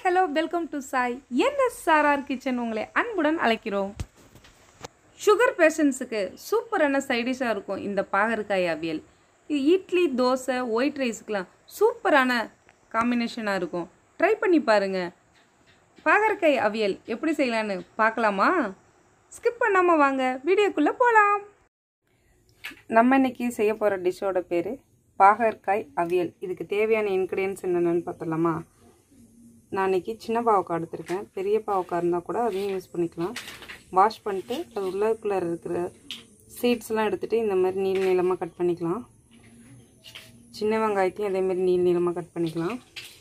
hello welcome to Sai என்ன சாரார் kitchen உங்களை அன்புடன் அழைக்கிறோம் சுகர் பேஷண்ட்ஸுக்கு சூப்பரான சைடிஷாக இருக்கும் இந்த பாகற்காய் அவியல் இது இட்லி தோசை ஒயிட் ரைஸுக்கெலாம் சூப்பரான காம்பினேஷனாக இருக்கும் ட்ரை பண்ணி பாருங்கள் பாகற்காய் அவியல் எப்படி செய்யலான்னு பார்க்கலாமா ஸ்கிப் பண்ணாமல் வாங்க வீடியோக்குள்ளே போகலாம் நம்ம இன்னைக்கு செய்ய போகிற டிஷ்ஷோட பேர் பாகற்காய் அவியல் இதுக்கு தேவையான இன்க்ரீடியன்ஸ் என்னென்னு பார்த்துடலாமா நான் இன்னைக்கு சின்ன பாவக்காய் எடுத்திருக்கேன் பெரிய பாவக்காய் இருந்தால் கூட அதையும் யூஸ் பண்ணிக்கலாம் வாஷ் பண்ணிட்டு அது உள்ளக்குள்ளே இருக்கிற சீட்ஸ்லாம் எடுத்துகிட்டு இந்த மாதிரி நீள் நீளமாக கட் பண்ணிக்கலாம் சின்ன வெங்காயத்தையும் அதேமாரி நீள் நீளமாக கட் பண்ணிக்கலாம்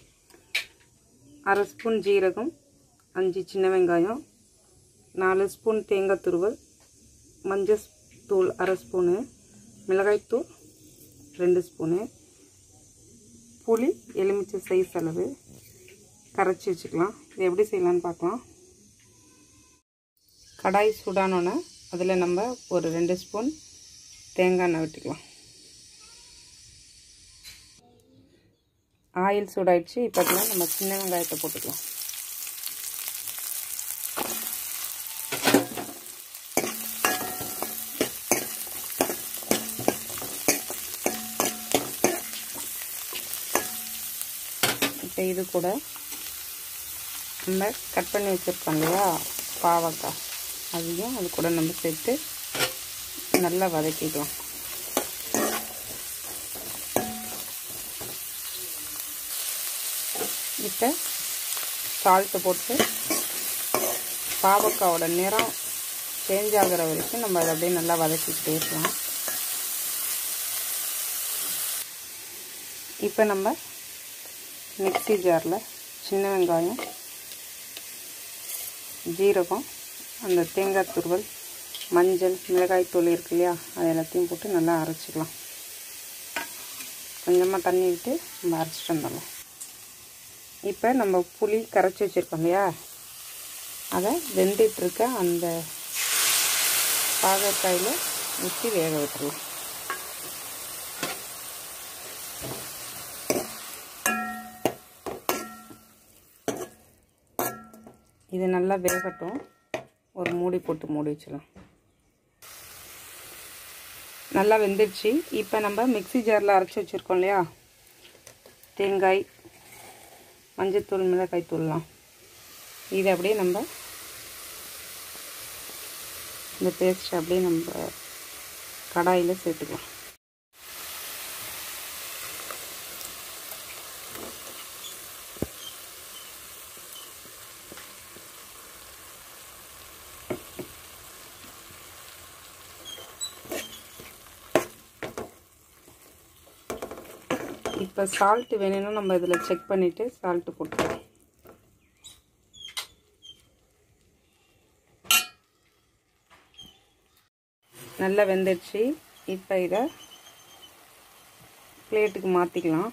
அரை ஸ்பூன் ஜீரகம் அஞ்சு சின்ன வெங்காயம் நாலு ஸ்பூன் தேங்காய் துருவல் மஞ்சள் தூள் அரை ஸ்பூனு மிளகாய்த்தூள் ரெண்டு ஸ்பூனு புளி எலுமிச்சை சைஸ் அளவு கரைச்சி வச்சுக்கலாம் இது எப்படி செய்யலான்னு பார்க்கலாம் கடாய் சூடானோன்னே அதில் நம்ம ஒரு ரெண்டு ஸ்பூன் தேங்காய் எண்ணெய் விட்டுக்கலாம் ஆயில் சூடாயிடுச்சு இப்போ அதில் நம்ம சின்ன வெங்காயத்தை போட்டுக்கலாம் இப்போ இது கூட நம்ம கட் பண்ணி வச்சுருக்கோம் இல்லையா பாவக்காய் அதையும் அது கூட நம்ம சேர்த்து நல்லா வதக்கிக்கலாம் இப்போ சால்ட்டு போட்டு பாவக்காவோட நிறம் சேஞ்ச் ஆகிற வரைக்கும் நம்ம அதை அப்படியே நல்லா வதக்கிக்கிட்டே இருக்கலாம் இப்போ நம்ம மிக்சி ஜாரில் சின்ன வெங்காயம் ஜீரகம் அந்த தேங்காய் துருவல் மஞ்சள் மிளகாய் தூள் இருக்கு இல்லையா அது எல்லாத்தையும் போட்டு நல்லா அரைச்சிக்கலாம் கொஞ்சமாக தண்ணி விட்டு நம்ம அரைச்சிட்டு வந்துடலாம் இப்போ நம்ம புளி கரைச்சி வச்சுருக்கோம் இல்லையா அதை வெந்துட்டுருக்க அந்த பாகற்காயில் ஊற்றி வேக விட்டுடலாம் இது நல்லா வேகட்டும் ஒரு மூடி போட்டு மூடி வச்சிடலாம் நல்லா வெந்துடுச்சு இப்போ நம்ம மிக்சி ஜாரில் அரைச்சி வச்சுருக்கோம் இல்லையா தேங்காய் மஞ்சத்தூள் மிளகாய் தூள்லாம் இதை அப்படியே நம்ம இந்த பேஸ்ட் அப்படியே நம்ம கடாயில் சேர்த்துக்கலாம் இப்போ சால்ட்டு வேணும்னா நம்ம இதில் செக் பண்ணிவிட்டு சால்ட்டு போட்டுக்கலாம் நல்லா வெந்துடுச்சு இப்போ இதை பிளேட்டுக்கு மாற்றிக்கலாம்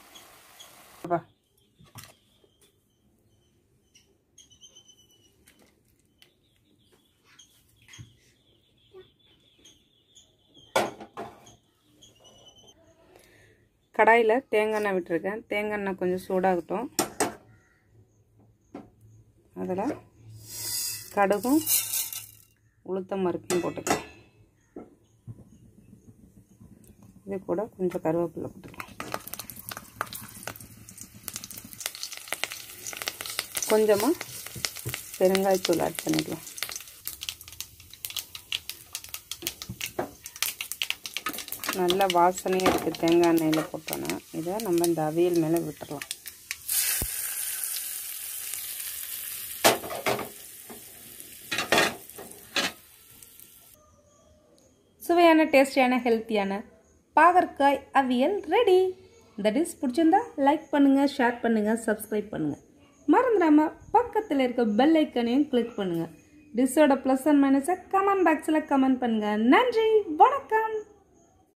கடாயில் தேங்காய் எண்ணெய் விட்டுருக்கேன் தேங்காய் எண்ணெய் கொஞ்சம் சூடாகட்டும் அதில் கடுகும் உளுத்தம் பருப்பையும் போட்டுக்கலாம் இது கூட கொஞ்சம் கருவேப்பிலை போட்டுக்கலாம் கொஞ்சமாக பெருங்காயத்தூள் ஆட் பண்ணிக்கலாம் நல்ல வாசனையாக இருக்குது தேங்காய் எண்ணெயில் போட்டோன்னா இதை நம்ம இந்த அவியல் மேலே விட்டுறலாம் சுவையான டேஸ்டியான ஹெல்த்தியான பாகற்காய் அவியல் ரெடி இந்த டிஷ் பிடிச்சிருந்தா லைக் பண்ணுங்கள் ஷேர் பண்ணுங்கள் சப்ஸ்கிரைப் பண்ணுங்கள் மறந்துடாமல் பக்கத்தில் இருக்க பெல் ஐக்கனையும் கிளிக் பண்ணுங்கள் டிஷ்ஷோட ப்ளஸ் அண்ட் மைனஸை கமெண்ட் பாக்ஸில் கமெண்ட் பண்ணுங்கள் நன்றி வணக்கம்